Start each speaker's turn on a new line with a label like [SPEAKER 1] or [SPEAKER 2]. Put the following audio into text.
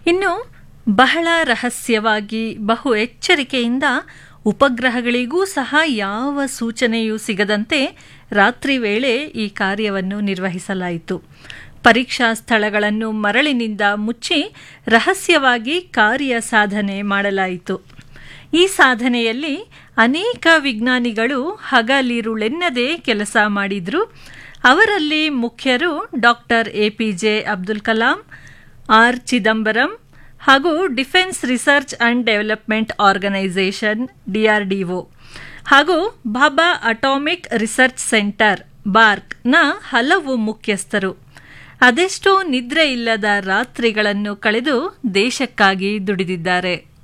[SPEAKER 1] ಇನ್ನು ಬಹಳ ರಹಸ್ಯವಾಗಿ ಬಹು ಎಚ್ಚರಿಕೆಯಿಂದ ಉಪಗ್ರಹಗಳಿಗೂ ಸಹ ಯಾವ ಸೂಚನೆಯೂ ಸಿಗದಂತೆ ರಾತ್ರಿ ವೇಳೆ ಈ ಕಾರ್ಯವನ್ನು ನಿರ್ವಹಿಸಲಾಯಿತು ಪರೀಕ್ಷಾ ಸ್ಥಳಗಳನ್ನು ಮರಳಿನಿಂದ ಮುಚ್ಚಿ ರಹಸ್ಯವಾಗಿ ಕಾರ್ಯ ಸಾಧನೆ ಮಾಡಲಾಯಿತು ಈ ಸಾಧನೆಯಲ್ಲಿ ಅನೇಕ ವಿಜ್ಞಾನಿಗಳು ಹಗಲಿರುಳೆನ್ನದೇ ಕೆಲಸ ಮಾಡಿದ್ರು ಅವರಲ್ಲಿ ಮುಖ್ಯರು doctor A P J Abdul Kalam R Chidambaram ಹಾಗೂ defence research and development organisation DRDO ಹಾಗೂ ಬಾಬಾ ಅಟಾಮಿಕ್ ರಿಸರ್ಚ್ ಸೆಂಟರ್ ಬಾರ್ಕ್ನ ಹಲವು ಮುಖ್ಯಸ್ಥರು ಅದೆಷ್ಟೋ ನಿದ್ರೆ ಇಲ್ಲದ ರಾತ್ರಿಗಳನ್ನು ಕಳೆದು ದೇಶಕ್ಕಾಗಿ ದುಡಿದಿದ್ದಾರೆ